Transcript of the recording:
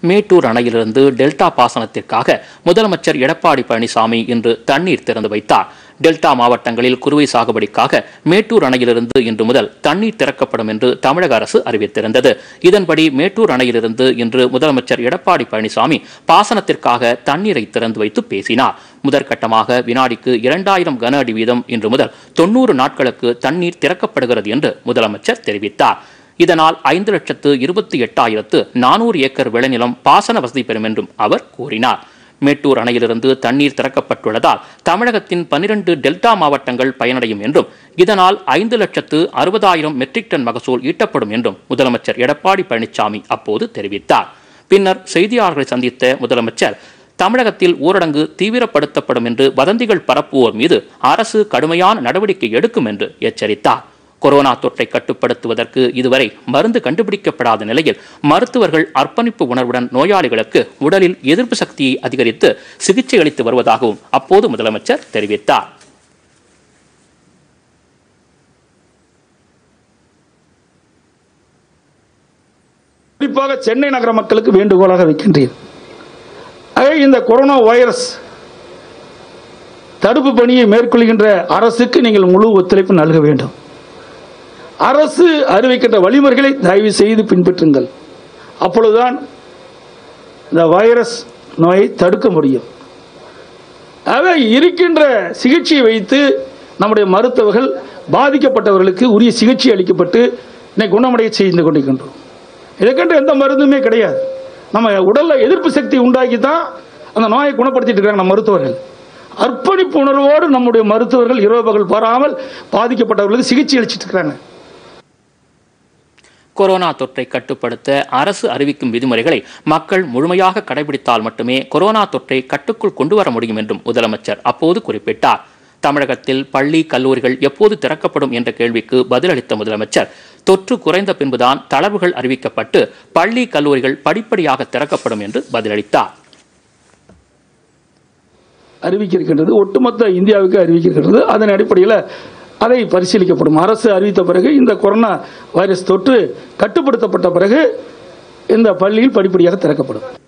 மேட்டூர் அணையிலிருந்து டெல்டா பாசனத்திற்காக முதலமைச்சர் எடப்பாடி பழனிசாமி இன்று தண்ணீர் திறந்து வைத்தார் டெல்டா மாவட்டங்களில் குறுவை சாகுபடிக்காக மேட்டூர் அணையிலிருந்து இன்று முதல் தண்ணீர் திறக்கப்படும் என்று தமிழக அரசு அறிவித்திருந்தது இதன்படி மேட்டூர் அணையிலிருந்து இன்று முதலமைச்சர் எடப்பாடி பழனிசாமி பாசனத்திற்காக தண்ணீரை திறந்து வைத்து பேசினார் முதற்கட்டமாக வினாடிக்கு இரண்டாயிரம் கன அடி வீதம் இன்று முதல் தொன்னூறு நாட்களுக்கு தண்ணீர் திறக்கப்படுகிறது என்று முதலமைச்சர் தெரிவித்தார் இதனால் ஐந்து லட்சத்து இருபத்தி எட்டாயிரத்து நானூறு ஏக்கர் விளைநிலம் பாசன வசதி பெறும் என்றும் அவர் கூறினார் மேட்டூர் அணையிலிருந்து தண்ணீர் திறக்கப்பட்டுள்ளதால் தமிழகத்தின் பனிரெண்டு டெல்டா மாவட்டங்கள் பயனடையும் என்றும் இதனால் ஐந்து லட்சத்து அறுபதாயிரம் மெட்ரிக் டன் மகசூல் ஈட்டப்படும் என்றும் முதலமைச்சர் எடப்பாடி பழனிசாமி அப்போது தெரிவித்தார் பின்னர் செய்தியாளர்களை சந்தித்த முதலமைச்சர் தமிழகத்தில் ஊரடங்கு தீவிரப்படுத்தப்படும் என்று வதந்திகள் பரப்புவோர் மீது அரசு கடுமையான நடவடிக்கை எடுக்கும் என்று எச்சரித்தார் கொரோனா தொற்றை கட்டுப்படுத்துவதற்கு இதுவரை மருந்து கண்டுபிடிக்கப்படாத நிலையில் மருத்துவர்கள் அர்ப்பணிப்பு உணர்வுடன் நோயாளிகளுக்கு உடலில் எதிர்ப்பு சக்தியை அதிகரித்து சிகிச்சை அளித்து வருவதாகவும் அப்போது முதலமைச்சர் தெரிவித்தார் குறிப்பாக சென்னை நகர மக்களுக்கு வேண்டுகோளாக வைக்கின்றேன் ஆக இந்த கொரோனா வைரஸ் தடுப்பு பணியை மேற்கொள்கின்ற அரசுக்கு நீங்கள் முழு ஒத்துழைப்பு நல்க வேண்டும் அரசு அறிவிக்கின்ற வழிமுறைகளை தயவு செய்து பின்பற்றுங்கள் அப்பொழுதுதான் இந்த வைரஸ் நோயை தடுக்க முடியும் ஆக இருக்கின்ற சிகிச்சையை வைத்து நம்முடைய மருத்துவர்கள் பாதிக்கப்பட்டவர்களுக்கு உரிய சிகிச்சை அளிக்கப்பட்டு இன்னைக்கு குணமடைய செய்து கொண்டிருக்கின்றோம் இதற்கென்று எந்த மருந்துமே கிடையாது நம்ம உடலில் எதிர்ப்பு சக்தி உண்டாக்கி தான் அந்த நோயை குணப்படுத்திட்டு இருக்காங்க நம்ம மருத்துவர்கள் அர்ப்பணிப்பு உணர்வோடு நம்முடைய மருத்துவர்கள் இரவு பகல் பாராமல் பாதிக்கப்பட்டவர்களுக்கு சிகிச்சை அளிச்சிட்டு இருக்காங்க கொரோனா தொற்றை கட்டுப்படுத்த அரசு அறிவிக்கும் விதிமுறைகளை மக்கள் முழுமையாக கடைபிடித்தால் மட்டுமே கொரோனா தொற்றை கட்டுக்குள் கொண்டு வர முடியும் என்றும் முதலமைச்சர் அப்போது குறிப்பிட்டார் தமிழகத்தில் பள்ளி கல்லூரிகள் எப்போது திறக்கப்படும் என்ற கேள்விக்கு பதிலளித்த முதலமைச்சர் தொற்று குறைந்த பின்புதான் தளர்வுகள் அறிவிக்கப்பட்டு பள்ளி கல்லூரிகள் படிப்படியாக திறக்கப்படும் என்று பதிலளித்தார் அறிவிக்கிருக்கின்றது ஒட்டுமொத்த இந்தியாவுக்கு அறிவிக்கிருக்கின்றது அதன் அடிப்படையில் அதை பரிசீலிக்கப்படும் அரசு அறிவித்த பிறகு இந்த கொரோனா வைரஸ் தொற்று கட்டுப்படுத்தப்பட்ட பிறகு இந்த பள்ளியில் படிப்படியாக திறக்கப்படும்